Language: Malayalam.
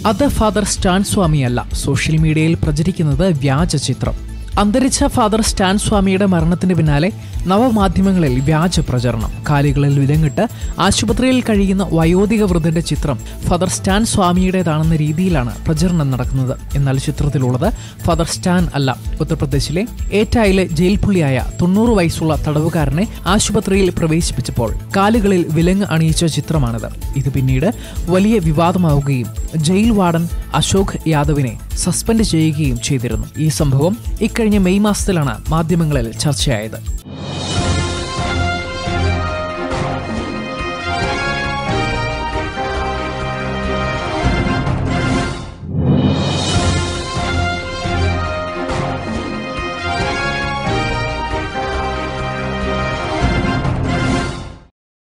അത് ഫാദർ സ്റ്റാൻ സ്വാമിയല്ല സോഷ്യൽ മീഡിയയിൽ പ്രചരിക്കുന്നത് വ്യാജ ചിത്രം അന്തരിച്ച ഫാദർ സ്റ്റാൻ സ്വാമിയുടെ മരണത്തിന് പിന്നാലെ നവമാധ്യമങ്ങളിൽ വ്യാജ പ്രചരണം കാലുകളിൽ വിലങ്ങിട്ട് ആശുപത്രിയിൽ കഴിയുന്ന വയോധിക വൃദ്ധന്റെ ചിത്രം ഫാദർ സ്റ്റാൻ സ്വാമിയുടേതാണെന്ന രീതിയിലാണ് പ്രചരണം നടക്കുന്നത് എന്നാൽ ചിത്രത്തിലുള്ളത് ഫാദർ സ്റ്റാൻ അല്ല ഉത്തർപ്രദേശിലെ ഏറ്റായിലെ ജയിൽ പുള്ളിയായ തൊണ്ണൂറ് വയസ്സുള്ള തടവുകാരനെ ആശുപത്രിയിൽ പ്രവേശിപ്പിച്ചപ്പോൾ കാലുകളിൽ വിലങ്ങ് അണിയിച്ച ചിത്രമാണിത് ഇത് പിന്നീട് വലിയ വിവാദമാവുകയും ജയിൽ വാർഡൻ അശോക് യാദവിനെ സസ്പെൻഡ് ചെയ്യുകയും ചെയ്തിരുന്നു ഈ സംഭവം ഇക്കഴിഞ്ഞ മെയ് മാസത്തിലാണ് മാധ്യമങ്ങളിൽ ചർച്ചയായത്